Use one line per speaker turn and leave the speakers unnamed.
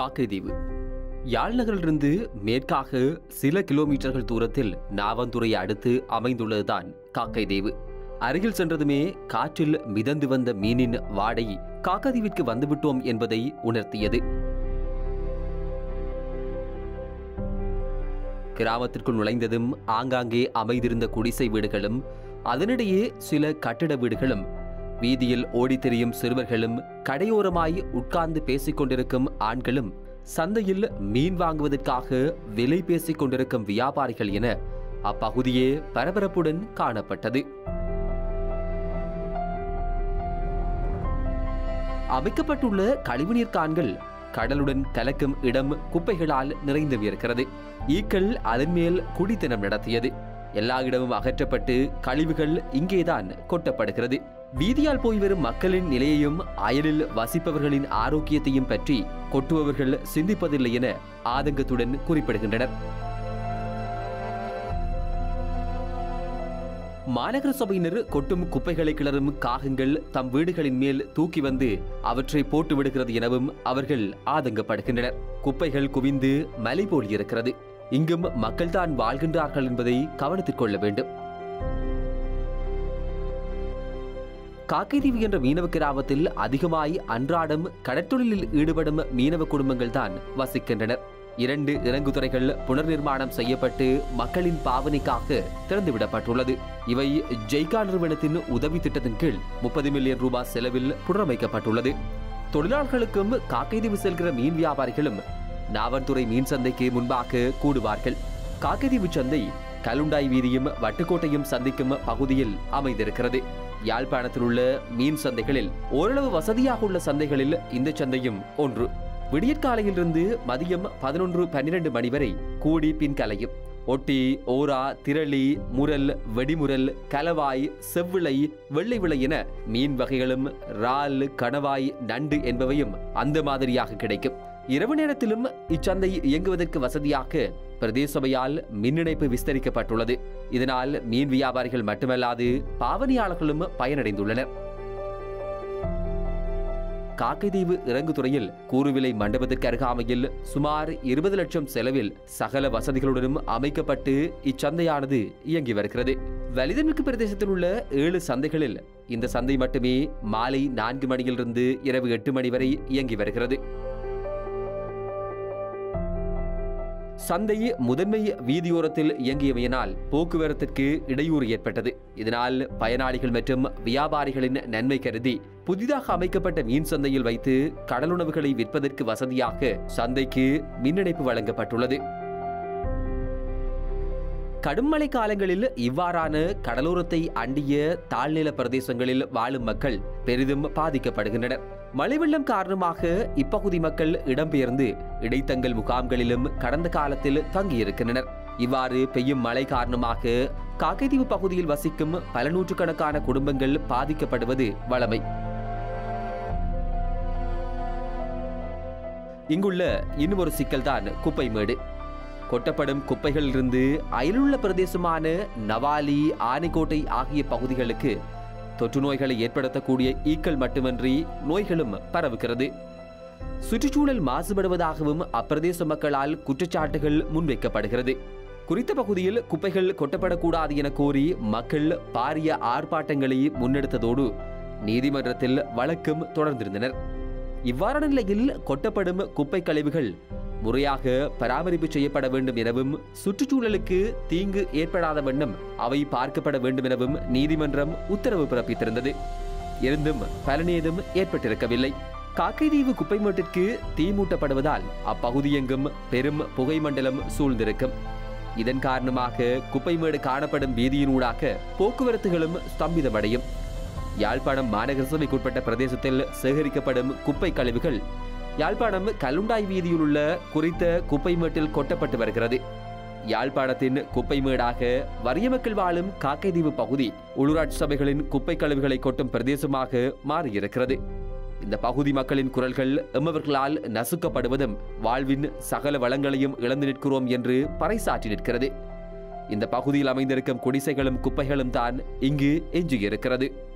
காக்கைதீவு யாழ் நகரிலிருந்து மேற்காக சில கிலோமீட்டர்கள் தூரத்தில் நாவந்துறையை அடுத்து அமைந்துள்ளதுதான் காக்கைதீவு அருகில் சென்றதுமே காற்றில் மிதந்து வந்த மீனின் வாடை காக்கதீவிற்கு வந்துவிட்டோம் என்பதை உணர்த்தியது கிராமத்திற்குள் நுழைந்ததும் ஆங்காங்கே அமைந்திருந்த குடிசை வீடுகளும் அதனிடையே சில கட்டிட வீடுகளும் வீதியில் ஓடித் திரியும் சிறுவர்களும் கடையோரமாய் உட்கார்ந்து பேசிக் கொண்டிருக்கும் ஆண்களும் சந்தையில் மீன் வாங்குவதற்காக விலை பேசிக் கொண்டிருக்கும் வியாபாரிகள் என அப்பகுதியே பரபரப்புடன் காணப்பட்டது அமைக்கப்பட்டுள்ள கழிவுநீர் கான்கள் கடலுடன் கலக்கும் இடம் குப்பைகளால் நிறைந்து இருக்கிறது ஈக்கள் அதன் மேல் குடித்தனம் நடத்தியது எல்லா இடமும் அகற்றப்பட்டு கழிவுகள் இங்கேதான் கொட்டப்படுகிறது வீதியால் போய் வரும் மக்களின் நிலையையும் அயலில் வசிப்பவர்களின் ஆரோக்கியத்தையும் பற்றி கொட்டுபவர்கள் சிந்திப்பதில்லை என ஆதங்கத்துடன் குறிப்பிடுகின்றனர் மாநகர சபையினர் கொட்டும் குப்பைகளை கிளறும் காகங்கள் தம் வீடுகளின் மேல் தூக்கி வந்து அவற்றை போட்டு விடுகிறது எனவும் அவர்கள் ஆதங்கப்படுகின்றனர் குப்பைகள் குவிந்து மலை போல் இருக்கிறது இங்கும் மக்கள்தான் வாழ்கின்றார்கள் என்பதை கவனத்தில் கொள்ள வேண்டும் காக்கைதீவு என்ற மீனவ கிராமத்தில் அதிகமாய் அன்றாடம் கடற்தொழிலில் ஈடுபடும் மீனவ குடும்பங்கள் தான் வசிக்கின்றனர் இரண்டு இறங்குதுறைகள் புனர் நிர்மாணம் செய்யப்பட்டு மக்களின் பாவனைக்காக திறந்துவிடப்பட்டுள்ளது இவை ஜெய்கா நிறுவனத்தின் உதவி திட்டத்தின் கீழ் முப்பது மில்லியன் ரூபாய் செலவில் புனரமைக்கப்பட்டுள்ளது தொழிலாளர்களுக்கும் காக்கைதீவு செல்கிற மீன் வியாபாரிகளும் நாவன்துறை மீன் சந்தைக்கு முன்பாக கூடுவார்கள் காக்கைதீவு சந்தை கலுண்டாய் வீதியும் வட்டுக்கோட்டையும் சந்திக்கும் பகுதியில் அமைந்திருக்கிறது யாழ்ப்பாணத்தில் உள்ள மீன் சந்தைகளில் ஓரளவு வசதியாக உள்ள சந்தைகளில் இந்த சந்தையும் ஒன்று விடியற்காலையிலிருந்து மதியம் பதினொன்று பன்னிரண்டு மணி வரை கூடி பின் கலையும் ஒட்டி ஓரா திரளி முரல் வெடிமுரல் கலவாய் செவ்விளை வெள்ளை விளை என மீன் வகைகளும் இறால் கணவாய் நண்டு என்பவையும் அந்த மாதிரியாக கிடைக்கும் இரவு நேரத்திலும் இச்சந்தை இயங்குவதற்கு வசதியாக பிரதேச சபையால் மின் இணைப்பு விஸ்தரிக்கப்பட்டுள்ளது இதனால் மீன் வியாபாரிகள் மட்டுமல்லாது பாவனையாளர்களும் பயனடைந்துள்ளனர் காக்கைதீவு இறங்குதுறையில் கூறுவிலை மண்டபத்திற்கு அருகாமையில் சுமார் இருபது லட்சம் செலவில் சகல வசதிகளுடனும் அமைக்கப்பட்டு இச்சந்தையானது இயங்கி வருகிறது வலிதமிக்கு பிரதேசத்தில் உள்ள ஏழு சந்தைகளில் இந்த சந்தை மட்டுமே மாலை நான்கு மணியிலிருந்து இரவு எட்டு மணி வரை இயங்கி வருகிறது சந்தை முதன்மை வீதியோரத்தில் இயங்கியமையினால் போக்குவரத்திற்கு இடையூறு ஏற்பட்டது இதனால் பயனாளிகள் மற்றும் வியாபாரிகளின் நன்மை கருதி புதிதாக அமைக்கப்பட்ட மீன் சந்தையில் வைத்து கடலுணவுகளை விற்பதற்கு வசதியாக சந்தைக்கு மின் இணைப்பு வழங்கப்பட்டுள்ளது கடும் மழை காலங்களில் இவ்வாறான கடலோரத்தை அண்டிய தாழ்நில பிரதேசங்களில் வாழும் மக்கள் பெரிதும் பாதிக்கப்படுகின்றனர் மழை வெள்ளம் காரணமாக இப்பகுதி மக்கள் இடம்பெயர்ந்து இடைத்தங்கல் முகாம்களிலும் கடந்த காலத்தில் தங்கியிருக்கின்றனர் இவ்வாறு பெய்யும் மழை காரணமாக காக்கைதீவு பகுதியில் வசிக்கும் பல நூற்றுக்கணக்கான குடும்பங்கள் பாதிக்கப்படுவது வளமை இங்குள்ள இன்னும் ஒரு சிக்கல்தான் குப்பை மேடு கொட்டப்படும் குப்பைகளிலிருந்து அயலுள்ள பிரதேசமான நவாலி ஆனைக்கோட்டை ஆகிய பகுதிகளுக்கு தொற்று நோய்களை ஏற்படுத்தக்கூடிய ஈக்கள் மட்டுமின்றி நோய்களும் பரவுகிறது சுற்றுச்சூழல் மாசுபடுவதாகவும் அப்பிரதேச மக்களால் குற்றச்சாட்டுகள் முன்வைக்கப்படுகிறது குறித்த பகுதியில் குப்பைகள் கொட்டப்படக்கூடாது என கோரி மக்கள் பாரிய ஆர்ப்பாட்டங்களை முன்னெடுத்ததோடு நீதிமன்றத்தில் வழக்கும் தொடர்ந்திருந்தனர் இவ்வாறான நிலையில் கொட்டப்படும் குப்பை கழிவுகள் முறையாக பராமரிப்பு செய்யப்பட வேண்டும் எனவும் சுற்றுச்சூழலுக்கு தீங்கு ஏற்படாத வண்ணம் அவை பார்க்கப்பட வேண்டும் எனவும் நீதிமன்றம் உத்தரவு பிறப்பித்திருந்தது இருந்தும் பலனேதும் ஏற்பட்டிருக்கவில்லை காக்கைதீவு குப்பை மேட்டிற்கு தீ மூட்டப்படுவதால் அப்பகுதி எங்கும் பெரும் புகை மண்டலம் சூழ்ந்திருக்கும் இதன் காரணமாக குப்பைமேடு காணப்படும் வீதியினூடாக போக்குவரத்துகளும் ஸ்தம்பிதமடையும் யாழ்ப்பாணம் மாநகர சபைக்குட்பட்ட பிரதேசத்தில் சேகரிக்கப்படும் குப்பை கழிவுகள் யாழ்ப்பாணம் கல்லுண்டாய் வீதியில் உள்ள குறித்த குப்பை மேட்டில் கொட்டப்பட்டு வருகிறது யாழ்ப்பாணத்தின் குப்பை மேடாக வறிய மக்கள் வாழும் காக்கைதீவு பகுதி உள்ளூராட்சி சபைகளின் குப்பை கழிவுகளை கொட்டும் பிரதேசமாக மாறியிருக்கிறது இந்த பகுதி மக்களின் குரல்கள் எம்மவர்களால் நசுக்கப்படுவதும் வாழ்வின் சகல வளங்களையும் இழந்து நிற்கிறோம் என்று பறைசாற்றி நிற்கிறது இந்த பகுதியில் அமைந்திருக்கும் குடிசைகளும் குப்பைகளும் தான் இங்கு எஞ்சியிருக்கிறது